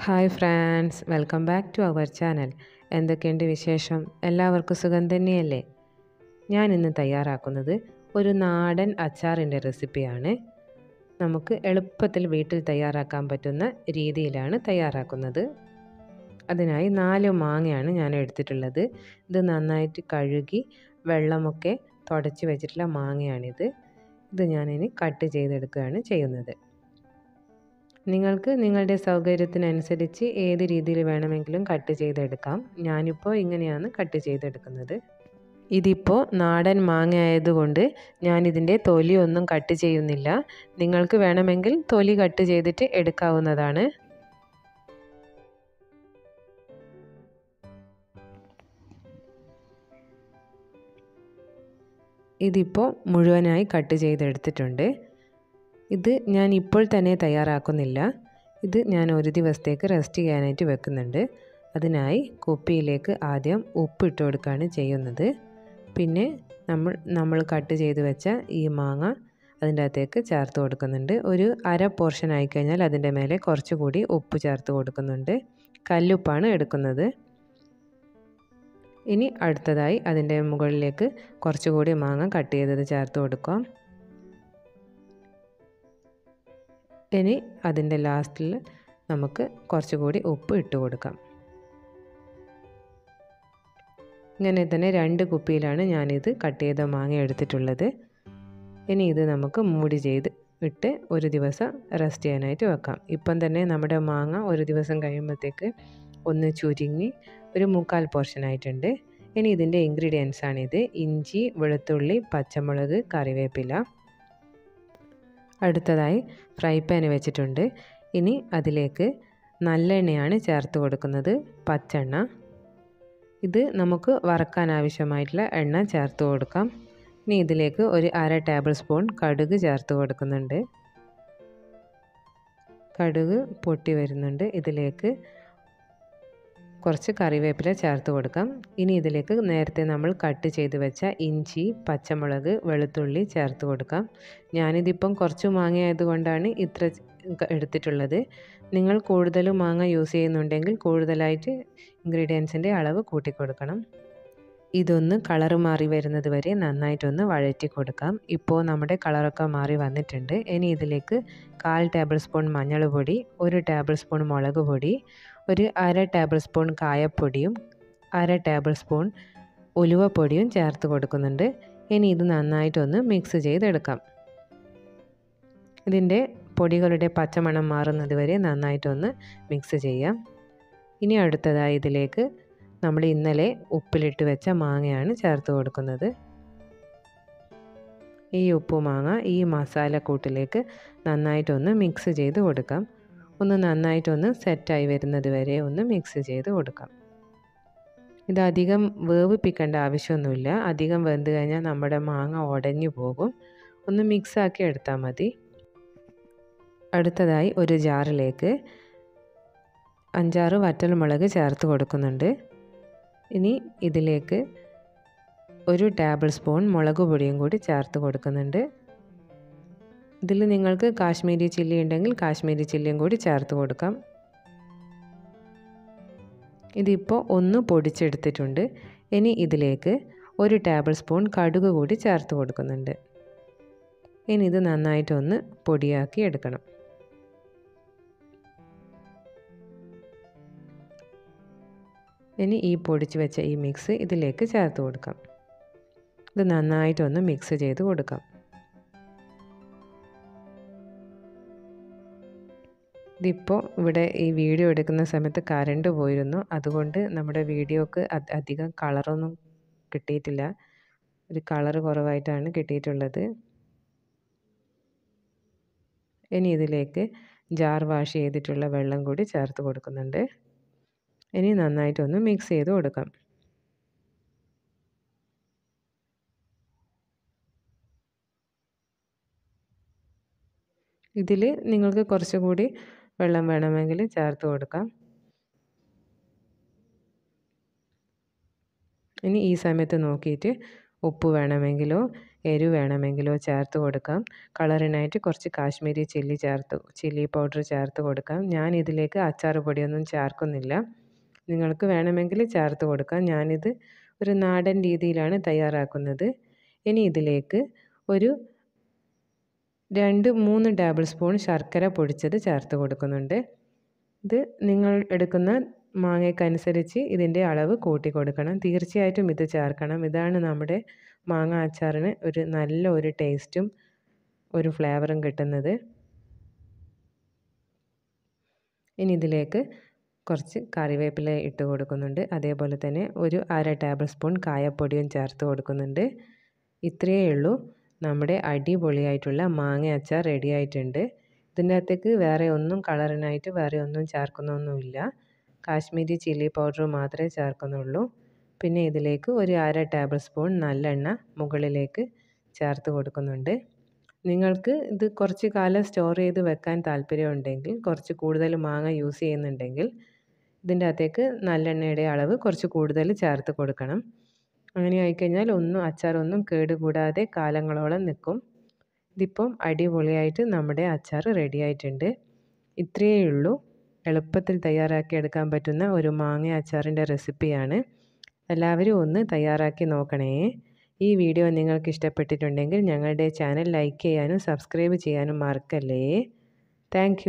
hi friends welcome back to our channel എന്തൊക്കെയുണ്ട് വിശേഷം എല്ലാവർക്കും സുഖം തന്നെയല്ലേ ഞാൻ ഇന്ന് തയ്യാറാക്കുന്നത് ഒരു നാടൻ അച്ചാറിൻ്റെ റെസിപ്പിയാണ് നമുക്ക് എളുപ്പത്തിൽ വീട്ടിൽ തയ്യാറാക്കാൻ പറ്റുന്ന രീതിയിലാണ് തയ്യാറാക്കുന്നത് അതിനായി നാല് മാങ്ങയാണ് ഞാൻ എടുത്തിട്ടുള്ളത് ഇത് നന്നായിട്ട് കഴുകി വെള്ളമൊക്കെ തുടച്ച് വെച്ചിട്ടുള്ള മാങ്ങയാണിത് ഇത് ഞാനിനി കട്ട് ചെയ്തെടുക്കുകയാണ് ചെയ്യുന്നത് നിങ്ങൾക്ക് നിങ്ങളുടെ സൗകര്യത്തിനനുസരിച്ച് ഏത് രീതിയിൽ വേണമെങ്കിലും കട്ട് ചെയ്തെടുക്കാം ഞാനിപ്പോൾ ഇങ്ങനെയാണ് കട്ട് ചെയ്തെടുക്കുന്നത് ഇതിപ്പോൾ നാടൻ മാങ്ങ ആയതുകൊണ്ട് ഞാനിതിൻ്റെ തൊലി ഒന്നും കട്ട് ചെയ്യുന്നില്ല നിങ്ങൾക്ക് വേണമെങ്കിൽ തൊലി കട്ട് ചെയ്തിട്ട് എടുക്കാവുന്നതാണ് ഇതിപ്പോൾ മുഴുവനായി കട്ട് ചെയ്തെടുത്തിട്ടുണ്ട് ഇത് ഞാൻ ഇപ്പോൾ തന്നെ തയ്യാറാക്കുന്നില്ല ഇത് ഞാൻ ഒരു ദിവസത്തേക്ക് റെസ്റ്റ് ചെയ്യാനായിട്ട് വെക്കുന്നുണ്ട് അതിനായി കുപ്പിയിലേക്ക് ആദ്യം ഉപ്പ് ഇട്ട് കൊടുക്കുകയാണ് ചെയ്യുന്നത് പിന്നെ നമ്മൾ നമ്മൾ കട്ട് ചെയ്ത് വെച്ച ഈ മാങ്ങ അതിൻ്റെ അകത്തേക്ക് ചേർത്ത് കൊടുക്കുന്നുണ്ട് ഒരു അര പോർഷൻ ആയിക്കഴിഞ്ഞാൽ അതിൻ്റെ മേലെ കുറച്ചുകൂടി ഉപ്പ് ചേർത്ത് കൊടുക്കുന്നുണ്ട് കല്ലുപ്പാണ് എടുക്കുന്നത് ഇനി അടുത്തതായി അതിൻ്റെ മുകളിലേക്ക് കുറച്ചുകൂടി മാങ്ങ കട്ട് ചെയ്തത് ചേർത്ത് കൊടുക്കാം ഇനി അതിൻ്റെ ലാസ്റ്റിൽ നമുക്ക് കുറച്ചുകൂടി ഉപ്പ് ഇട്ട് കൊടുക്കാം ഇങ്ങനെ തന്നെ രണ്ട് കുപ്പിയിലാണ് ഞാനിത് കട്ട് ചെയ്ത മാങ്ങ എടുത്തിട്ടുള്ളത് ഇനി ഇത് നമുക്ക് മൂടി ചെയ്ത് ഇട്ട് ഒരു ദിവസം റെസ്റ്റ് ചെയ്യാനായിട്ട് വെക്കാം ഇപ്പം തന്നെ നമ്മുടെ മാങ്ങ ഒരു ദിവസം കഴിയുമ്പോഴത്തേക്ക് ഒന്ന് ചുരുങ്ങി ഒരു മുക്കാൽ പോർഷൻ ആയിട്ടുണ്ട് ഇനി ഇതിൻ്റെ ഇൻഗ്രീഡിയൻസ് ആണിത് ഇഞ്ചി വെളുത്തുള്ളി പച്ചമുളക് കറിവേപ്പില അടുത്തതായി ഫ്രൈ പാൻ വെച്ചിട്ടുണ്ട് ഇനി അതിലേക്ക് നല്ലെണ്ണയാണ് ചേർത്ത് കൊടുക്കുന്നത് പച്ചെണ്ണ ഇത് നമുക്ക് വറക്കാൻ ആവശ്യമായിട്ടുള്ള എണ്ണ ചേർത്ത് കൊടുക്കാം ഇനി ഇതിലേക്ക് ഒരു അര ടേബിൾ സ്പൂൺ കടുക് ചേർത്ത് കൊടുക്കുന്നുണ്ട് കടുക് പൊട്ടി വരുന്നുണ്ട് ഇതിലേക്ക് കുറച്ച് കറിവേപ്പില ചേർത്ത് കൊടുക്കാം ഇനി ഇതിലേക്ക് നേരത്തെ നമ്മൾ കട്ട് ചെയ്ത് വെച്ച ഇഞ്ചി പച്ചമുളക് വെളുത്തുള്ളി ചേർത്ത് കൊടുക്കാം ഞാനിതിപ്പം കുറച്ച് മാങ്ങ ആയതുകൊണ്ടാണ് ഇത്ര എടുത്തിട്ടുള്ളത് നിങ്ങൾ കൂടുതൽ മാങ്ങ യൂസ് ചെയ്യുന്നുണ്ടെങ്കിൽ കൂടുതലായിട്ട് ഇൻഗ്രീഡിയൻസിൻ്റെ അളവ് കൂട്ടിക്കൊടുക്കണം ഇതൊന്ന് കളറ് മാറി വരുന്നത് വരെ നന്നായിട്ടൊന്ന് വഴറ്റി കൊടുക്കാം ഇപ്പോൾ നമ്മുടെ കളറൊക്കെ മാറി വന്നിട്ടുണ്ട് ഇനി ഇതിലേക്ക് കാൽ ടേബിൾ സ്പൂൺ മഞ്ഞൾ പൊടി ഒരു ടേബിൾ സ്പൂൺ മുളക് പൊടി ഒരു അര ടേബിൾ സ്പൂൺ കായപ്പൊടിയും അര ടേബിൾ സ്പൂൺ ഉലുവപ്പൊടിയും ചേർത്ത് കൊടുക്കുന്നുണ്ട് ഇനി ഇത് നന്നായിട്ടൊന്ന് മിക്സ് ചെയ്തെടുക്കാം ഇതിൻ്റെ പൊടികളുടെ പച്ചമണം മാറുന്നത് വരെ നന്നായിട്ടൊന്ന് മിക്സ് ചെയ്യാം ഇനി അടുത്തതായി ഇതിലേക്ക് നമ്മൾ ഇന്നലെ ഉപ്പിലിട്ട് വെച്ച മാങ്ങയാണ് ചേർത്ത് കൊടുക്കുന്നത് ഈ ഉപ്പു മാങ്ങ ഈ മസാലക്കൂട്ടിലേക്ക് നന്നായിട്ടൊന്ന് മിക്സ് ചെയ്ത് കൊടുക്കാം ഒന്ന് നന്നായിട്ടൊന്ന് സെറ്റായി വരുന്നത് വരെ ഒന്ന് മിക്സ് ചെയ്ത് കൊടുക്കാം ഇത് അധികം വേവിപ്പിക്കേണ്ട ആവശ്യമൊന്നുമില്ല അധികം വെന്ത് കഴിഞ്ഞാൽ നമ്മുടെ മാങ്ങ ഉടഞ്ഞു പോകും ഒന്ന് മിക്സാക്കി എടുത്താൽ മതി അടുത്തതായി ഒരു ജാറിലേക്ക് അഞ്ചാറ് വറ്റൽമുളക് ചേർത്ത് കൊടുക്കുന്നുണ്ട് ഇനി ഇതിലേക്ക് ഒരു ടേബിൾ സ്പൂൺ മുളക് പൊടിയും കൂടി ചേർത്ത് കൊടുക്കുന്നുണ്ട് ഇതിൽ നിങ്ങൾക്ക് കാശ്മീരി ചില്ലി ഉണ്ടെങ്കിൽ കാശ്മീരി ചില്ലിയും കൂടി ചേർത്ത് കൊടുക്കാം ഇതിപ്പോൾ ഒന്ന് പൊടിച്ചെടുത്തിട്ടുണ്ട് ഇനി ഇതിലേക്ക് ഒരു ടേബിൾ സ്പൂൺ കടുക് കൂടി ചേർത്ത് കൊടുക്കുന്നുണ്ട് ഇനി ഇത് നന്നായിട്ടൊന്ന് പൊടിയാക്കി എടുക്കണം ഇനി ഈ പൊടിച്ച് വെച്ച ഈ മിക്സ് ഇതിലേക്ക് ചേർത്ത് കൊടുക്കാം ഇത് നന്നായിട്ടൊന്ന് മിക്സ് ചെയ്ത് കൊടുക്കാം ഇതിപ്പോൾ ഇവിടെ ഈ വീഡിയോ എടുക്കുന്ന സമയത്ത് കറണ്ട് പോയിരുന്നു അതുകൊണ്ട് നമ്മുടെ വീഡിയോക്ക് അധികം കളറൊന്നും കിട്ടിയിട്ടില്ല ഒരു കളർ കുറവായിട്ടാണ് കിട്ടിയിട്ടുള്ളത് ഇനി ഇതിലേക്ക് ജാർ വാഷ് ചെയ്തിട്ടുള്ള വെള്ളം കൂടി ചേർത്ത് കൊടുക്കുന്നുണ്ട് ഇനി നന്നായിട്ടൊന്ന് മിക്സ് ചെയ്ത് കൊടുക്കാം ഇതിൽ നിങ്ങൾക്ക് കുറച്ചുകൂടി വെള്ളം വേണമെങ്കിൽ ചേർത്ത് കൊടുക്കാം ഇനി ഈ സമയത്ത് നോക്കിയിട്ട് ഉപ്പ് വേണമെങ്കിലോ എരിവ് വേണമെങ്കിലോ ചേർത്ത് കൊടുക്കാം കളറിനായിട്ട് കുറച്ച് കാശ്മീരി ചില്ലി ചേർത്ത് ചില്ലി പൗഡർ ചേർത്ത് കൊടുക്കാം ഞാൻ ഇതിലേക്ക് അച്ചാർ പൊടിയൊന്നും ചേർക്കുന്നില്ല നിങ്ങൾക്ക് വേണമെങ്കിൽ ചേർത്ത് കൊടുക്കാം ഞാനിത് ഒരു നാടൻ രീതിയിലാണ് തയ്യാറാക്കുന്നത് ഇനി ഇതിലേക്ക് ഒരു രണ്ട് മൂന്ന് ടേബിൾ സ്പൂൺ ശർക്കര പൊടിച്ചത് ചേർത്ത് കൊടുക്കുന്നുണ്ട് ഇത് നിങ്ങൾ എടുക്കുന്ന മാങ്ങയ്ക്കനുസരിച്ച് ഇതിൻ്റെ അളവ് കൂട്ടി കൊടുക്കണം തീർച്ചയായിട്ടും ഇത് ചേർക്കണം ഇതാണ് നമ്മുടെ മാങ്ങ അച്ചാറിന് ഒരു നല്ല ഒരു ടേസ്റ്റും ഒരു ഫ്ലേവറും കിട്ടുന്നത് ഇനി ഇതിലേക്ക് കുറച്ച് കറിവേപ്പില ഇട്ട് കൊടുക്കുന്നുണ്ട് അതേപോലെ തന്നെ ഒരു അര ടേബിൾ സ്പൂൺ കായപ്പൊടിയും ചേർത്ത് കൊടുക്കുന്നുണ്ട് ഇത്രയേ ഉള്ളൂ നമ്മുടെ അടിപൊളിയായിട്ടുള്ള മാങ്ങ അച്ചാർ റെഡി ആയിട്ടുണ്ട് ഇതിൻ്റെ അകത്തേക്ക് വേറെ ഒന്നും കളറിനായിട്ട് വേറെ ഒന്നും ചേർക്കുന്നൊന്നുമില്ല കാശ്മീരി ചില്ലി പൗഡർ മാത്രമേ ചേർക്കുന്നുള്ളൂ പിന്നെ ഇതിലേക്ക് ഒരു അര ടേബിൾ സ്പൂൺ നല്ലെണ്ണ മുകളിലേക്ക് ചേർത്ത് കൊടുക്കുന്നുണ്ട് നിങ്ങൾക്ക് ഇത് കുറച്ച് കാലം സ്റ്റോർ ചെയ്ത് വെക്കാൻ താല്പര്യമുണ്ടെങ്കിൽ കുറച്ച് കൂടുതൽ മാങ്ങ യൂസ് ചെയ്യുന്നുണ്ടെങ്കിൽ ഇതിൻ്റെ അകത്തേക്ക് നല്ലെണ്ണയുടെ അളവ് കുറച്ച് കൂടുതൽ ചേർത്ത് കൊടുക്കണം അങ്ങനെ ആയിക്കഴിഞ്ഞാൽ ഒന്നും അച്ചാറൊന്നും കേടുകൂടാതെ കാലങ്ങളോളം നിൽക്കും ഇതിപ്പം അടിപൊളിയായിട്ട് നമ്മുടെ അച്ചാർ റെഡി ആയിട്ടുണ്ട് ഇത്രയേ ഉള്ളൂ എളുപ്പത്തിൽ തയ്യാറാക്കി എടുക്കാൻ പറ്റുന്ന ഒരു മാങ്ങ അച്ചാറിൻ്റെ റെസിപ്പിയാണ് എല്ലാവരും ഒന്ന് തയ്യാറാക്കി നോക്കണേ ഈ വീഡിയോ നിങ്ങൾക്ക് ഇഷ്ടപ്പെട്ടിട്ടുണ്ടെങ്കിൽ ഞങ്ങളുടെ ചാനൽ ലൈക്ക് ചെയ്യാനും സബ്സ്ക്രൈബ് ചെയ്യാനും മറക്കല്ലേ താങ്ക്